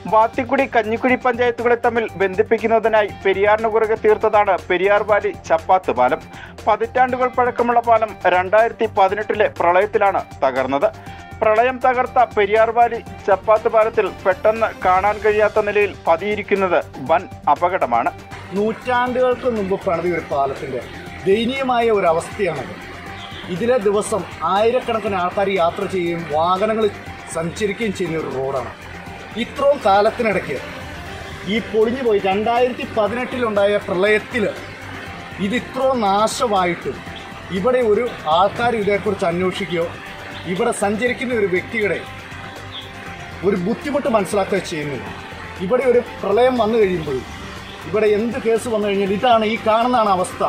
വാത്തിക്കുടി കഞ്ഞിക്കുഴി പഞ്ചായത്തുകളെ തമ്മിൽ ബന്ധിപ്പിക്കുന്നതിനായി പെരിയാറിന് കുറുകെ തീർത്തതാണ് പെരിയാർ വാലി ചപ്പാത്ത് പാലം പതിറ്റാണ്ടുകൾ പഴക്കമുള്ള പാലം രണ്ടായിരത്തി പതിനെട്ടിലെ പ്രളയത്തിലാണ് തകർന്നത് പ്രളയം തകർത്ത പെരിയാർ വാലി ചപ്പാത്ത് പാലത്തിൽ പെട്ടെന്ന് കാണാൻ കഴിയാത്ത നിലയിൽ പതിയിരിക്കുന്നത് വൻ അപകടമാണ് നൂറ്റാണ്ടുകൾക്ക് മുമ്പ് പണിത ഒരു പാലത്തിൻ്റെ ദയനീയമായ ഒരു അവസ്ഥയാണത് ഇതിലെ ദിവസം ആയിരക്കണക്കിന് ആൾക്കാർ യാത്ര ചെയ്യുകയും വാഹനങ്ങൾ സഞ്ചരിക്കുകയും ചെയ്യുന്ന ഒരു റോഡാണ് ഇത്രയും കാലത്തിനിടയ്ക്ക് ഈ പൊളിഞ്ഞു പോയി രണ്ടായിരത്തി പതിനെട്ടിലുണ്ടായ പ്രളയത്തിൽ ഇത് ഇത്രയും നാശമായിട്ടും ഇവിടെ ഒരു ആൾക്കാർ ഇതേക്കുറിച്ച് അന്വേഷിക്കുകയോ ഇവിടെ സഞ്ചരിക്കുന്ന ഒരു വ്യക്തിയുടെ ഒരു ബുദ്ധിമുട്ട് മനസ്സിലാക്കുക ചെയ്യുന്നില്ല ഇവിടെ ഒരു പ്രളയം വന്നു കഴിയുമ്പോൾ ഇവിടെ എന്ത് കേസ് വന്നു കഴിഞ്ഞാൽ ഇതാണ് ഈ കാണുന്നതാണ് അവസ്ഥ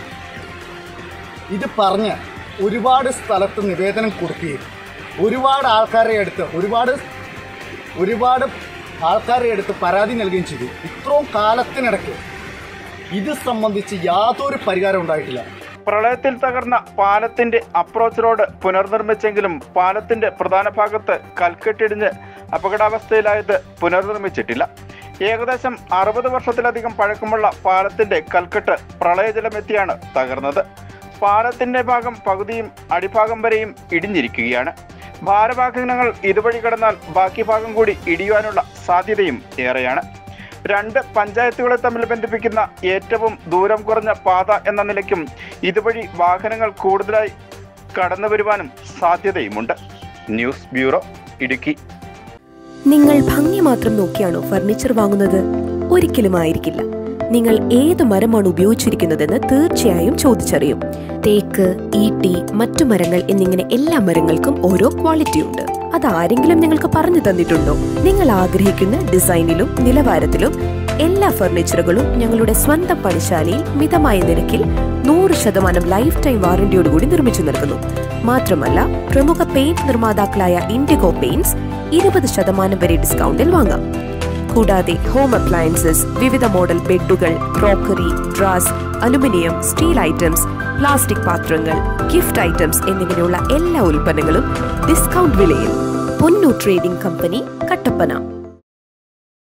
ഇത് പറഞ്ഞ് ഒരുപാട് സ്ഥലത്ത് നിവേദനം കൊടുക്കുകയും ഒരുപാട് ആൾക്കാരെ അടുത്ത് ഒരുപാട് ഒരുപാട് ആൾക്കാരെ അടുത്ത് പരാതി നൽകുകയും ചെയ്തു ഇത്രയും കാലത്തിനിടയ്ക്ക് ഇത് സംബന്ധിച്ച് യാതൊരു പരിഹാരം ഉണ്ടായിട്ടില്ല പ്രളയത്തിൽ തകർന്ന പാലത്തിന്റെ അപ്രോച്ച് റോഡ് പുനർനിർമ്മിച്ചെങ്കിലും പാലത്തിന്റെ പ്രധാന ഭാഗത്ത് കൽക്കെട്ടിടിഞ്ഞ് അപകടാവസ്ഥയിലായത് പുനർനിർമ്മിച്ചിട്ടില്ല ഏകദേശം അറുപത് വർഷത്തിലധികം പഴക്കമുള്ള പാലത്തിന്റെ കൽക്കെട്ട് പ്രളയജലമെത്തിയാണ് തകർന്നത് പാലത്തിന്റെ ഭാഗം പകുതിയും അടിഭാഗം വരെയും ഇടിഞ്ഞിരിക്കുകയാണ് ഭാരവാഹനങ്ങൾ ഇതുവഴി കടന്നാൽ ബാക്കി ഭാഗം കൂടി ഇടിയുവാനുള്ള സാധ്യതയും ഏറെയാണ് രണ്ട് പഞ്ചായത്തുകളെ തമ്മിൽ ബന്ധിപ്പിക്കുന്ന ഏറ്റവും ദൂരം കുറഞ്ഞ പാത എന്ന നിലയ്ക്കും ഇതുവഴി വാഹനങ്ങൾ കൂടുതലായി കടന്നു വരുവാനും സാധ്യതയുമുണ്ട് ന്യൂസ് ബ്യൂറോ ഇടുക്കി നിങ്ങൾ ഭംഗി മാത്രം നോക്കിയാണോ ഫർണിച്ചർ വാങ്ങുന്നത് ഒരിക്കലും ആയിരിക്കില്ല നിങ്ങൾ ഏത് മരമാണ് ഉപയോഗിച്ചിരിക്കുന്നതെന്ന് തീർച്ചയായും ചോദിച്ചറിയും തേക്ക് ഈട്ടി മറ്റു മരങ്ങൾ എന്നിങ്ങനെ എല്ലാ മരങ്ങൾക്കും ഓരോ ക്വാളിറ്റി ഉണ്ട് അതാരെങ്കിലും നിങ്ങൾക്ക് പറഞ്ഞു തന്നിട്ടുണ്ടോ നിങ്ങൾ ആഗ്രഹിക്കുന്ന ഡിസൈനിലും നിലവാരത്തിലും എല്ലാ ഫർണിച്ചറുകളും ഞങ്ങളുടെ സ്വന്തം പണിശാലയിൽ മിതമായ നിരക്കിൽ നൂറ് ശതമാനം ലൈഫ് ടൈം വാറന്റിയോടുകൂടി നിർമ്മിച്ചു നൽകുന്നു മാത്രമല്ല പ്രമുഖ പെയിന്റ് നിർമ്മാതാക്കളായ ഇൻഡിഗോ പെയിന്റ്സ് ഇരുപത് ശതമാനം വരെ ഡിസ്കൗണ്ടിൽ വാങ്ങാം കൂടാതെ ഹോം അപ്ലയൻസസ് വിവിധ മോഡൽ ബെഡുകൾ ക്രോക്കറി ഡ്രാസ് അലുമിനിയം സ്റ്റീൽ ഐറ്റംസ് പ്ലാസ്റ്റിക് പാത്രങ്ങൾ ഗിഫ്റ്റ് ഐറ്റംസ് എന്നിങ്ങനെയുള്ള എല്ലാ ഉൽപ്പന്നങ്ങളും ഡിസ്കൗണ്ട് വിലയിൽ പൊന്നു ട്രേഡിംഗ് കമ്പനി കട്ടപ്പന